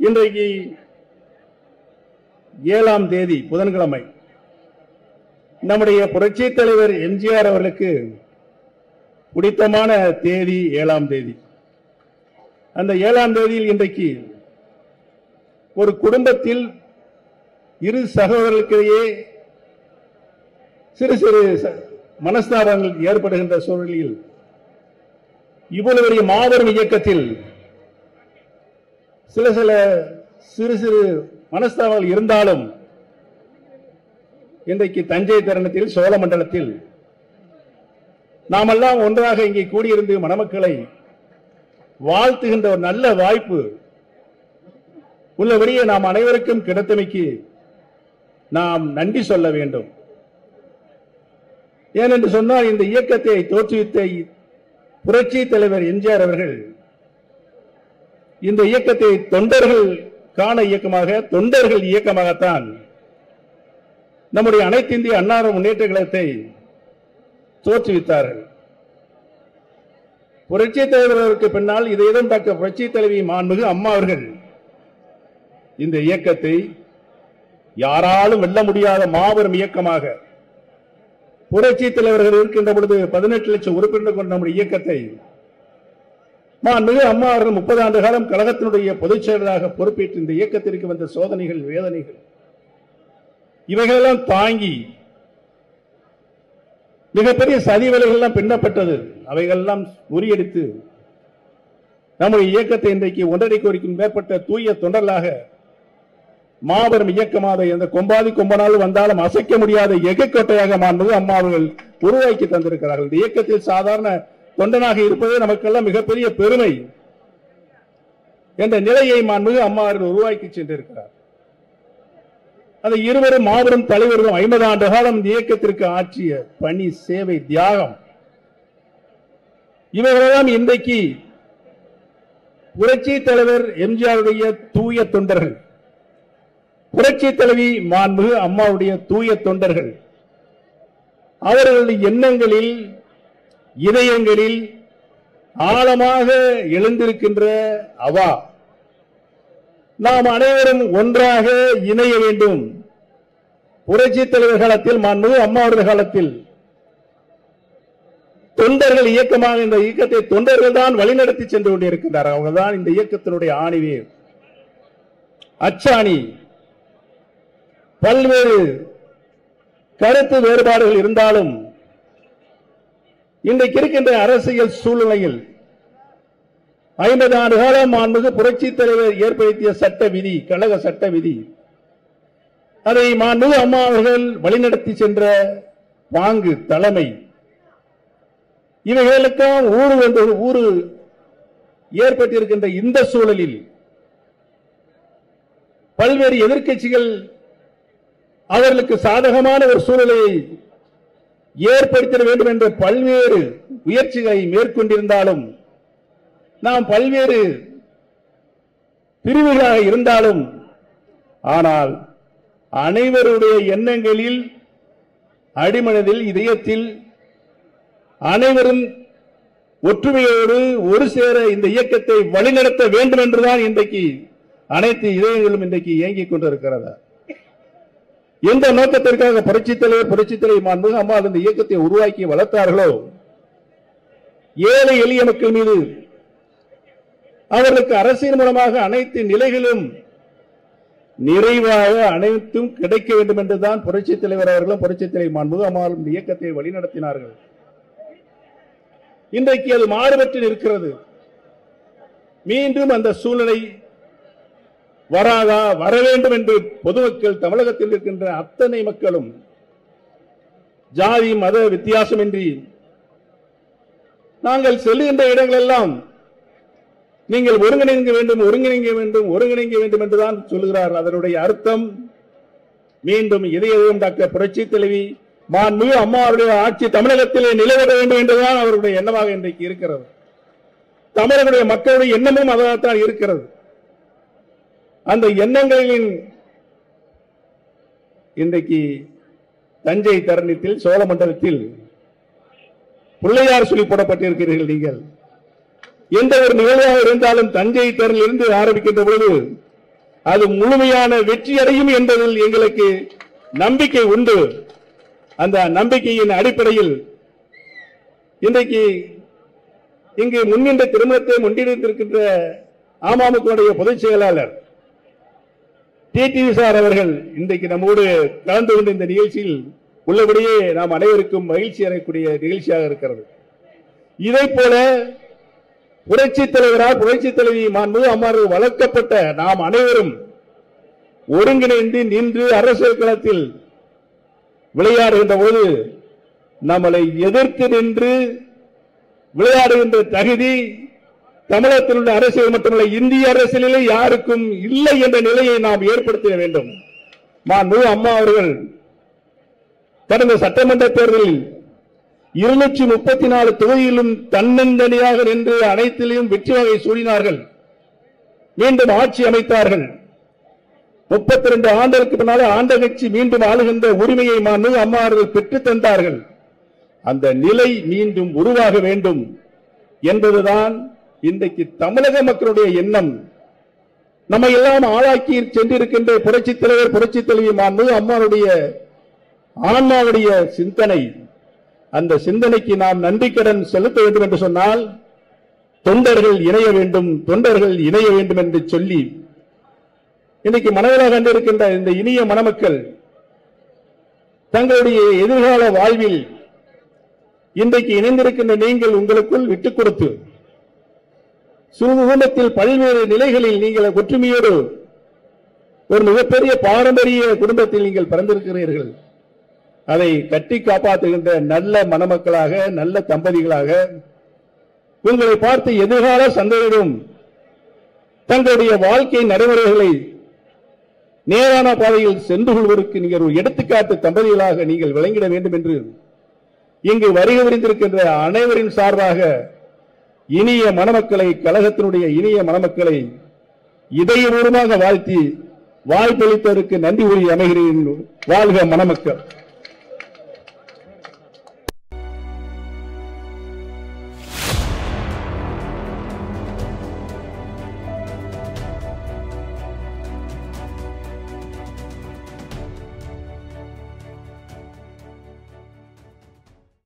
இன்றைக்கு ஏழாம் தேதி புதன்கிழமை நம்முடைய புரட்சி தலைவர் எம்ஜிஆர் அவர்களுக்கு பிடித்தமான தேதி ஏழாம் தேதி அந்த ஏழாம் தேதியில் இன்றைக்கு ஒரு குடும்பத்தில் இரு சகோதரர்களுக்கிடையே சிறு சிறு ச- மனஸ்தாபங்கள் ஏற்படுகின்ற சூழலில் இவ்வளவு பெரிய மாபெரும் இயக்கத்தில் சில சில சிறு சிறு மனஸ்தாபங்கள் இருந்தாலும் இன்றைக்கு தஞ்சை தருணத்தில் சோழமண்டலத்தில் நாமெல்லாம் ஒன்றாக இங்கே கூடியிருந்து மணமக்களை வாழ்த்துகின்ற ஒரு நல்ல வாய்ப்பு உள்ளபடியே நாம் அனைவருக்கும் கிடைத்தமைக்கு நாம் நன்றி சொல்ல வேண்டும் ஏனென்று சொன்னால் இந்த இயக்கத்தை தோற்றுவித்த புரட்சி தலைவர் எம்ஜிஆர் அவர்கள் இந்த இயக்கத்தை தொண்டர்கள் காண இயக்கமாக தொண்டர்கள் இயக்கமாகத்தான் நம்முடைய அனைத்து இந்திய அன்னார முன்னேற்ற கழகத்தை தோற்றுவித்தார்கள் புரட்சி தலைவருக்கு பின்னால் இதையிடம் டாக்டர் புரட்சி தலைவி மாண்புமிகு அம்மா அவர்கள் இந்த இயக்கத்தை யாராலும் வெல்ல முடியாத மாபெரும் இயக்கமாக புரட்சி தலைவர்கள் இருக்கின்ற பொழுது பதினெட்டு லட்சம் உறுப்பினர்கள் கொண்ட நம்முடைய இயக்கத்தை மாண்புமிகு அம்மா அவர்கள் முப்பது ஆண்டு காலம் கழகத்தினுடைய பொதுச் செயலராக பொறுப்பேற்று இந்த இயக்கத்திற்கு வந்த சோதனைகள் வேதனைகள் இவைகளெல்லாம் தாங்கி மிகப்பெரிய சதி வேலைகள் எல்லாம் பின்னப்பட்டது அவைகளெல்லாம் முறியடித்து நம்முடைய இயக்கத்தை இன்றைக்கு ஒன்றரை கோடிக்கும் மேற்பட்ட தூய தொண்டர்களாக மாபெரும் இயக்கமாக எந்த கொம்பாதி கொம்பனாலும் வந்தாலும் அசைக்க முடியாத எகக்கோட்டையாக மாண்பது அம்மா அவர்கள் உருவாக்கி தந்திருக்கிறார்கள் இந்த இயக்கத்தில் சாதாரண தொண்டனாக இருப்பதே நமக்கெல்லாம் மிகப்பெரிய பெருமை என்ற நிலையை மாண்புமிகு அம்மா அவர்கள் உருவாக்கி சென்றிருக்கிறார் அந்த இருவரும் மாபெரும் தலைவர்களும் ஐம்பது ஆண்டு காலம் இந்த இயக்கத்திற்கு ஆற்றிய பணி சேவை தியாகம் இவர்களெல்லாம் இன்றைக்கு புரட்சி தலைவர் எம்ஜிஆருடைய தூய தொண்டர்கள் புரட்சி தலைவி மாண்புமிகு அம்மாவுடைய தூய தொண்டர்கள் அவர்களுடைய எண்ணங்களில் இதயங்களில் ஆழமாக எழுந்திருக்கின்ற அவா நாம் அனைவரும் ஒன்றாக இணைய வேண்டும் புரட்சி தலைவர் காலத்தில் மாண்புமிகு அம்மா அவர்கள் காலத்தில் தொண்டர்கள் இயக்கமாக இந்த இயக்கத்தை தொண்டர்கள் தான் வழிநடத்தி சென்று கொண்டிருக்கின்றார்கள் அவங்க தான் இந்த இயக்கத்தினுடைய ஆணிவேர் அச்சாணி பல்வேறு கருத்து வேறுபாடுகள் இருந்தாலும் இன்றைக்கு இருக்கின்ற அரசியல் சூழ்நிலையில் ஐம்பது ஆண்டு காலம் மாண்புமிகு புரட்சி தலைவர் ஏற்படுத்திய சட்ட விதி கழக சட்ட விதி அதை மாண்புமிகு அம்மா அவர்கள் வழிநடத்தி சென்ற பாங்கு தலைமை இவைகளுக்கெல்லாம் ஊறு என்ற ஒரு ஊறு ஏற்பட்டிருக்கின்ற இந்த சூழலில் பல்வேறு எதிர்க்கட்சிகள் அவர்களுக்கு சாதகமான ஒரு சூழலை ஏற்படுத்திட வேண்டும் என்ற பல்வேறு முயற்சிகளை மேற்கொண்டிருந்தாலும் நாம் பல்வேறு பிரிவுகளாக இருந்தாலும் ஆனால் அனைவருடைய எண்ணங்களில் அடிமனதில் இதயத்தில் அனைவரும் ஒற்றுமையோடு ஒரு சேர இந்த இயக்கத்தை வழிநடத்த வேண்டும் என்றுதான் இன்றைக்கு அனைத்து இதயங்களும் இன்றைக்கு இயங்கிக் கொண்டிருக்கிறதா எந்த நோக்கத்திற்காக புரட்சித் தலைவர் புரட்சித் தலைவர் மாண்புமிகு அம்மா இந்த இயக்கத்தை உருவாக்கி வளர்த்தார்களோ ஏழை எளிய மக்கள் மீது அவர்களுக்கு அரசியல் மூலமாக அனைத்து நிலைகளும் நிறைவாக அனைத்தும் கிடைக்க வேண்டும் என்றுதான் புரட்சித் தலைவர் அவர்களும் புரட்சித் தலைவர் மாண்புமிகு அம்மா அவர்களும் இந்த இயக்கத்தை வழிநடத்தினார்கள் இன்றைக்கு அது மாறுபட்டு நிற்கிறது மீண்டும் அந்த சூழ்நிலை வராதா வர வேண்டும் என்று பொதுமக்கள் தமிழகத்தில் இருக்கின்ற அத்தனை மக்களும் ஜாதி மத வித்தியாசமின்றி நாங்கள் செல்லுகின்ற இடங்களெல்லாம் நீங்கள் ஒருங்கிணைங்க வேண்டும் ஒருங்கிணைங்க வேண்டும் ஒருங்கிணைங்க வேண்டும் என்றுதான் சொல்லுகிறார் அதனுடைய அர்த்தம் மீண்டும் இதயம் டாக்டர் புரட்சி தலைவி மாண்புமிகு அம்மாவுடைய ஆட்சி தமிழகத்திலே நிலவர வேண்டும் என்றுதான் அவருடைய எண்ணமாக இன்றைக்கு இருக்கிறது தமிழர்களுடைய மக்களுடைய எண்ணமும் அதாகத்தான் இருக்கிறது அந்த எண்ணங்களின் இன்றைக்கு தஞ்சை தருணத்தில் சோழமண்டலத்தில் பிள்ளையார் சொல்லி போடப்பட்டிருக்கிறீர்கள் நீங்கள் எந்த ஒரு நிகழ்வாக இருந்தாலும் தஞ்சை தரணில் இருந்து ஆரம்பிக்கின்ற பொழுது அது முழுமையான வெற்றி அடையும் என்பதில் எங்களுக்கு நம்பிக்கை உண்டு அந்த நம்பிக்கையின் அடிப்படையில் இன்றைக்கு இங்கு முன்னின்ற திருமணத்தை முன்னிறுத்திருக்கின்ற அமமுகவுடைய பொதுச் செயலாளர் டிடிவி சார் அவர்கள் இன்றைக்கு நம்மோடு கலந்து கொண்ட இந்த நிகழ்ச்சியில் உள்ளபடியே நாம் அனைவருக்கும் மகிழ்ச்சி அடையக்கூடிய நிகழ்ச்சியாக இருக்கிறது இதை போல புரட்சி தலைவரால் புரட்சி தலைவி மாண்புமிகு அம்மார்கள் வளர்க்கப்பட்ட நாம் அனைவரும் ஒருங்கிணைந்து நின்று அரசியல் களத்தில் விளையாடுகின்ற போது நம்மளை எதிர்த்து நின்று விளையாடுகின்ற தகுதி தமிழகத்தில் உள்ள அரசியல் மட்டுமல்ல இந்திய அரசியலிலே யாருக்கும் இல்லை என்ற நிலையை நாம் ஏற்படுத்த வேண்டும் மாண்புமிகு அம்மா அவர்கள் கடந்த சட்டமன்ற தேர்தலில் இருநூற்றி முப்பத்தி நாலு தொகுதியிலும் தன்னந்தனியாக நின்று அனைத்திலும் வெற்றி வகை சூடினார்கள் மீண்டும் ஆட்சி அமைத்தார்கள் முப்பத்தி ரெண்டு ஆண்டுகளுக்கு பின்னாலே ஆண்ட கட்சி மீண்டும் ஆளுகின்ற உரிமையை மாண்புமிகு அம்மா அவர்கள் பெற்றுத் தந்தார்கள் அந்த நிலை மீண்டும் உருவாக வேண்டும் என்பதுதான் இன்றைக்கு தமிழக மக்களுடைய எண்ணம் நம்ம எல்லாம் ஆளாக்கி சென்றிருக்கின்ற புரட்சித் தலைவர் புரட்சித் தலைவி மாண்புமிகு அம்மாவுடைய ஆன்மாவுடைய சிந்தனை அந்த சிந்தனைக்கு நாம் நன்றி கடன் செலுத்த வேண்டும் என்று சொன்னால் தொண்டர்கள் இணைய வேண்டும் தொண்டர்கள் இணைய வேண்டும் என்று சொல்லி இன்னைக்கு மனதிலாக கண்டிருக்கின்ற இந்த இனிய மணமக்கள் தங்களுடைய எதிர்கால வாழ்வில் இன்றைக்கு இணைந்திருக்கின்ற நீங்கள் உங்களுக்குள் விட்டுக் கொடுத்து சுகுடும்பத்தில் பல்வேறு நிலைகளில் நீங்கள் ஒற்றுமையோடு ஒரு மிகப்பெரிய பாரம்பரிய குடும்பத்தில் நீங்கள் பிறந்திருக்கிறீர்கள் அதை கட்டி காப்பாற்றுகின்ற நல்ல மணமக்களாக நல்ல தம்பதிகளாக உங்களை பார்த்து எதிர்கால சந்ததியிடம் தங்களுடைய வாழ்க்கை நடைமுறைகளை நேரான பாதையில் சென்று கொள்வதற்கு நீங்கள் ஒரு எடுத்துக்காட்டு தம்பதிகளாக நீங்கள் விளங்கிட வேண்டும் என்று இங்கு வருகை புரிந்திருக்கின்ற அனைவரின் சார்பாக இனிய மணமக்களை கழகத்தினுடைய இனிய மணமக்களை இதயபூர்வமாக வாழ்த்தி வாய்ப்பளித்ததற்கு நன்றி கூறி அமைகிறேன் வாழ்க மணமக்கள்